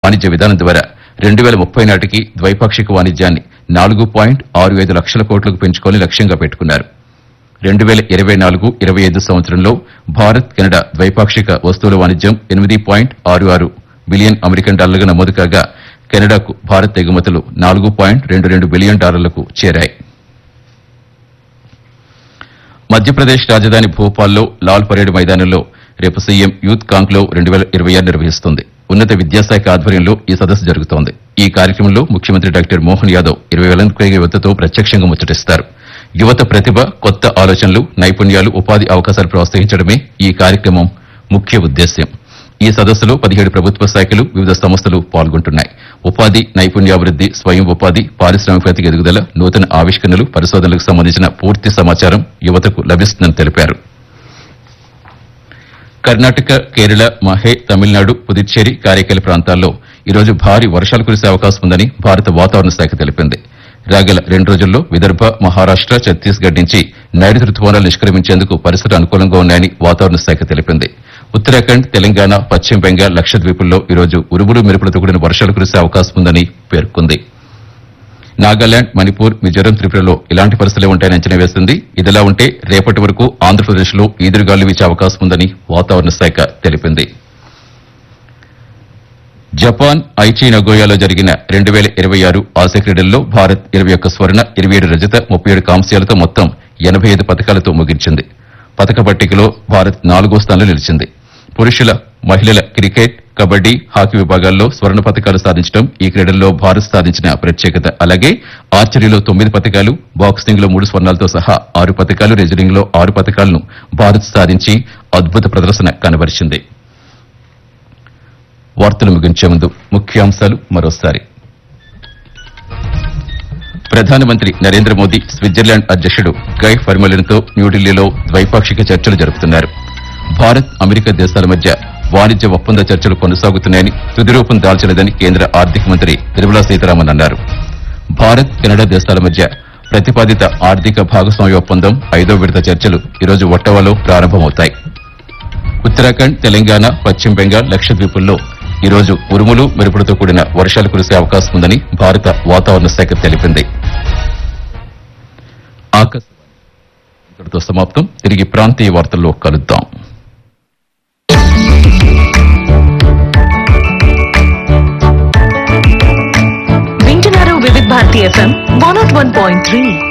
వాణిజ్య విధానం ద్వారా రెండు వేల ముప్పై నాటికి ద్వైపాక్షిక వాణిజ్యాన్ని నాలుగు పాయింట్ ఆరు ఐదు లక్షల కోట్లకు పెంచుకోవాలని లక్ష్యంగా పెట్టుకున్నారు రెండు వేల ఇరవై నాలుగు ఇరవై ఐదు సంవత్సరంలో భారత్ కెనడా ద్వైపాక్షిక వస్తువుల వాణిజ్యం ఎనిమిది పాయింట్ ఆరు ఆరు బిలియన్ అమెరికన్ డాలర్లుగా నమోదు కాగా కెనడాకు భారత్ ఎగుమతులు నాలుగు పాయింట్ రెండు రెండు బిలియన్ డాలర్లకు చేరాయి మధ్యప్రదేశ్ రాజధాని భోపాల్లో లాల్ పరేడ్ మైదానంలో రేపు సీఎం యూత్ కాంక్లో రెండు వేల ఇరవై ఆరు నిర్వహిస్తుంది ఉన్నత విద్యాశాఖ ఆధ్వర్యంలో ఈ సదస్సు జరుగుతోంది ఈ కార్యక్రమంలో ముఖ్యమంత్రి డాక్టర్ మోహన్ యాదవ్ ఇరవై వేలకు పైగా యువతతో ప్రత్యక్షంగా ముచ్చటిస్తారు యువత ప్రతిభ కొత్త ఆలోచనలు నైపుణ్యాలు ఉపాధి అవకాశాలు ప్రోత్సహించడమే ఈ కార్యక్రమం ముఖ్య ఉద్దేశ్యం ఈ సదస్సులో పదిహేడు ప్రభుత్వ శాఖలు వివిధ సంస్థలు పాల్గొంటున్నాయి ఉపాధి నైపుణ్యాభివృద్ది స్వయం ఉపాధి పారిశ్రామికవేత్తకి ఎదుగుదల నూతన ఆవిష్కరణలు పరిశోధనలకు సంబంధించిన పూర్తి సమాచారం యువతకు లభిస్తుందని తెలిపారు కర్ణాటక కేరళ మహే తమిళనాడు పుదుచ్చేరి కారైకల్ ప్రాంతాల్లో ఈరోజు భారీ వర్షాలు కురిసే అవకాశం ఉందని భారత వాతావరణ శాఖ తెలిపింది రాగల రెండు రోజుల్లో విదర్భ మహారాష్ట ఛత్తీస్గఢ్ నుంచి నైరుతి రుతుపవనాలు నిష్క్రమించేందుకు పరిస్థితులు అనుకూలంగా ఉన్నాయని వాతావరణ శాఖ తెలిపింది ఉత్తరాఖండ్ తెలంగాణ పశ్చిమ బెంగాల్ లక్షద్వీపుల్లో ఈరోజు ఉరుములు మెరుపులతో కూడిన వర్షాలు కురిసే అవకాశం ఉందని పేర్కొంది నాగాలాండ్ మణిపూర్ మిజోరం త్రిపురలో ఇలాంటి పరిస్థితులే ఉంటాయని అంచనా వేసింది ఇదిలా ఉంటే రేపటి వరకు ఆంధ్రప్రదేశ్లో ఈదురుగాలు వీచే అవకాశం ఉందని వాతావరణ శాఖ తెలిపింది జపాన్ ఐచి నగోయాలో జరిగిన రెండు వేల ఇరవై ఆరు ఆసియా క్రీడల్లో భారత్ ఇరవై ఒక్క స్వర్ణ ఇరవై ఏడు రజత ముప్పై ఏడు కాంస్యాలతో మొత్తం ఎనభై ఐదు పథకాలతో ముగించింది పథక పట్టికలో భారత్ నాలుగో స్థానంలో నిలిచింది పురుషుల మహిళల క్రికెట్ కబడ్డీ హాకీ విభాగాల్లో స్వర్ణ పథకాలు సాధించడం ఈ క్రీడల్లో భారత్ సాధించిన ప్రత్యేకత అలాగే ఆర్చరీలో తొమ్మిది పథకాలు బాక్సింగ్ లో మూడు స్వర్ణాలతో సహా ఆరు పథకాలు రెజ్లింగ్ లో ఆరు పథకాలను భారత్ సాధించి అద్భుత ప్రదర్శన కనబరిచింది వార్తలు ముగించే ముందు ముఖ్యాంశాలు మరోసారి ప్రధానమంత్రి నరేంద్ర మోదీ స్విట్జర్లాండ్ అధ్యక్షుడు గై ఫర్మెలిన్తో న్యూఢిల్లీలో ద్వైపాక్షిక చర్చలు జరుపుతున్నారు భారత్ అమెరికా దేశాల మధ్య వాణిజ్య ఒప్పంద చర్చలు కొనసాగుతున్నాయని తుది రూపం దాల్చలేదని కేంద్ర ఆర్థిక మంత్రి నిర్మలా సీతారామన్ అన్నారు భారత్ కెనడా దేశాల మధ్య ప్రతిపాదిత ఆర్థిక భాగస్వామ్య ఒప్పందం ఐదో విడత చర్చలు ఈరోజు ఒట్టవాలో ప్రారంభమవుతాయి ఉత్తరాఖండ్ తెలంగాణ పశ్చిమ బెంగాల్ లక్షద్వీపుల్లో ఈరోజు ఉరుములు మెరుపులతో కూడిన వర్షాలు కురిసే అవకాశం ఉందని భారత వాతావరణ శాఖ తెలిపింది ఆకాశవాణి ఇంతటితో సమాప్తం తిరిగి ప్రాంతీయ వార్తల్లో కలుద్దాం వింటున్నారు Vividh Bharati FM one naught one point three